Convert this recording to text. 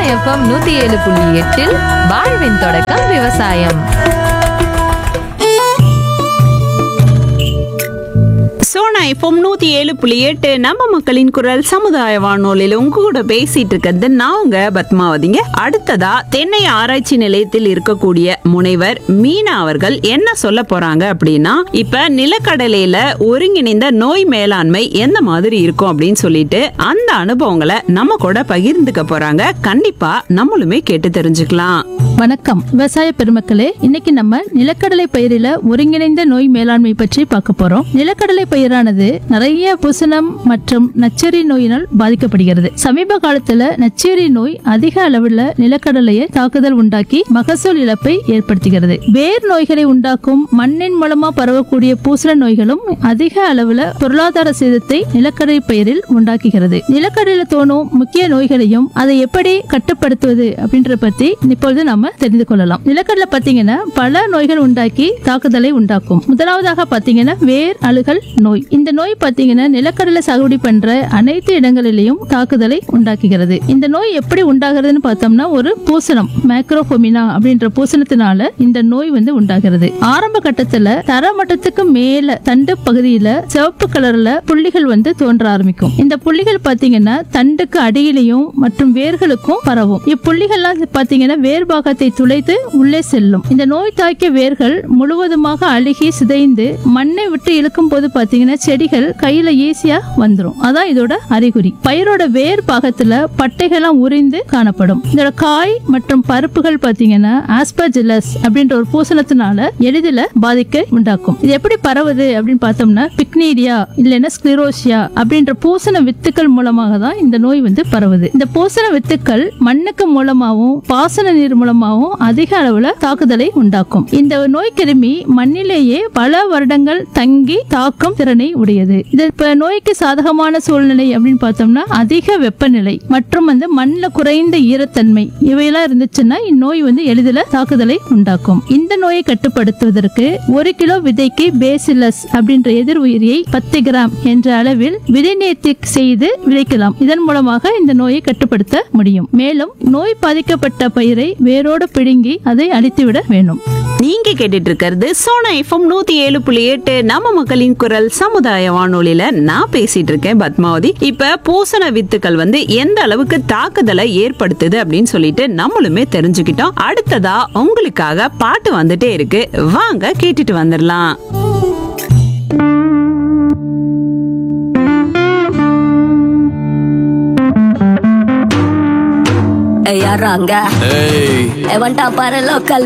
FM நூத்தி ஏழு புள்ளி எட்டில் வாழ்வின் தொடக்கம் விவசாயம் சோனா எஃப்எம் நூத்தி ஏழு புள்ளி எட்டு நம்ம மக்களின் குரல் சமுதாய வானொலியில் உங்க கூட பேசிட்டு இருக்கிறது நான் உங்க பத்மாவதிங்க அடுத்ததா தென்னை ஆராய்ச்சி நிலையத்தில் இருக்கக்கூடிய முனைவர் மீனா அவர்கள் என்ன சொல்ல போறாங்க அப்படின்னா இப்ப நிலக்கடலையில ஒருங்கிணைந்த நோய் மேலாண்மை எந்த மாதிரி இருக்கும் அப்படின்னு சொல்லிட்டு அந்த அனுபவங்களை நம்ம கூட பகிர்ந்துக்க போறாங்க கண்டிப்பா நம்மளுமே கேட்டு தெரிஞ்சுக்கலாம் வணக்கம் விவசாய பெருமக்களே இன்னைக்கு நம்ம நிலக்கடலை பயிரில ஒருங்கிணைந்த நோய் மேலாண்மை பற்றி பார்க்க போறோம் நிலக்கடலை பயிரானது நிறைய புசனம் மற்றும் நச்சரி நோயினால் பாதிக்கப்படுகிறது சமீப காலத்துல நச்சரி நோய் அதிக அளவுல நிலக்கடலையை தாக்குதல் உண்டாக்கி மகசூல் இழப்பை ஏற்படுத்துகிறது வேர் நோய்களை உண்டாக்கும் மண்ணின் மூலமா பரவக்கூடிய பூசண நோய்களும் அதிக அளவுல பொருளாதார சேதத்தை நிலக்கடலை பயிரில் உண்டாக்குகிறது நிலக்கடலையில தோணும் முக்கிய நோய்களையும் அதை எப்படி கட்டுப்படுத்துவது அப்படின்றத பத்தி இப்பொழுது நாம தெரிந்து கொள்ளலாம் நிலக்கடலை பாத்தீங்கன்னா பல நோய்கள் உண்டாக்கி தாக்குதலை உண்டாக்கும் முதலாவதாக பாத்தீங்கன்னா வேர் அழுகல் நோய் இந்த நோய் பாத்தீங்கன்னா நிலக்கடலை சாகுபடி பண்ற அனைத்து இடங்களிலேயும் தாக்குதலை உண்டாக்குகிறது இந்த நோய் எப்படி உண்டாகிறதுன்னு பார்த்தோம்னா ஒரு பூசணம் மேக்ரோஹோமினா அப்படின்ற பூசணத்தினால இந்த நோய் வந்து உண்டாகிறது ஆரம்ப கட்டத்துல தர மட்டத்துக்கு மேல தண்டு பகுதியில சிவப்பு கலர்ல புள்ளிகள் வந்து தோன்ற ஆரம்பிக்கும் இந்த புள்ளிகள் பாத்தீங்கன்னா தண்டுக்கு அடியிலையும் மற்றும் வேர்களுக்கும் பரவும் இப்புள்ளிகள்லாம் பாத்தீங்கன்னா வேர் பாகத்தை துளைத்து உள்ளே செல்லும் இந்த நோய் தாக்கிய வேர்கள் முழுவதுமாக அழுகி சிதைந்து மண்ணை விட்டு இழுக்கும் போது பாத்தீங்கன்னா செடிகள் கையில ஈஸியா வந்துரும் அதான் இதோட அறிகுறி பயிரோட வேர் பாகத்துல பட்டைகள்லாம் உறிந்து காணப்படும் இதோட காய் மற்றும் பருப்புகள் பாத்தீங்கன்னா ஆஸ்பர்ஜிலஸ் அப்படின்ற ஒரு பூசணத்தினால எளிதில் பாதிக்க உண்டாக்கும் இது எப்படி பரவுது அப்படின்னு பார்த்தோம்னா பிக்னீரியா இல்லைன்னா ஸ்க்ளிரோசியா அப்படின்ற பூசண வித்துக்கள் மூலமாக தான் இந்த நோய் வந்து பரவுது இந்த பூசண வித்துக்கள் மண்ணுக்கு மூலமாகவும் பாசன நீர் மூலமாகவும் அதிக அளவுல தாக்குதலை உண்டாக்கும் இந்த நோய் கிருமி மண்ணிலேயே பல வருடங்கள் தங்கி தாக்கும் திறனை உடையது இது இப்ப நோய்க்கு சாதகமான சூழ்நிலை அப்படின்னு பார்த்தோம்னா அதிக வெப்பநிலை மற்றும் வந்து மண்ணில் குறைந்த ஈரத்தன்மை இவையெல்லாம் இருந்துச்சுன்னா இந்நோய் வந்து எளிதில் தாக்குதலை உண்டாக்கும் இந்த நோயை கட்டுப்படுத்துவதற்கு ஒரு கிலோ விதைக்கு பேசிலஸ் அப்படின்ற எதிர் உயிரியை பத்து கிராம் என்ற அளவில் விதை நேர்த்தி செய்து விதைக்கலாம் இதன் மூலமாக இந்த நோயை கட்டுப்படுத்த முடியும் மேலும் நோய் பாதிக்கப்பட்ட பயிரை வேரோடு பிடுங்கி அதை அழித்துவிட வேண்டும் நீங்க கேட்டுட்டு இருக்கிறது சோனா எஃப்எம் நூத்தி ஏழு புள்ளி எட்டு நம்ம மக்களின் குரல் சமுதாய வானொலியில நான் பேசிட்டு இருக்கேன் பத்மாவதி இப்ப பூசண வித்துக்கள் வந்து எந்த அளவுக்கு தாக்குதலை ஏற்படுத்துது அப்படின்னு சொல்லிட்டு நம்மளுமே தெரிஞ்சுக்கிட்டோம் அடுத்ததா உங்களுக்காக பாட்டு வந்துட்டே இருக்கு வாங்க கேட்டுட்டு வந்துடலாம் யாராங்க ஏய் எவன்டா பாரு லோக்கல்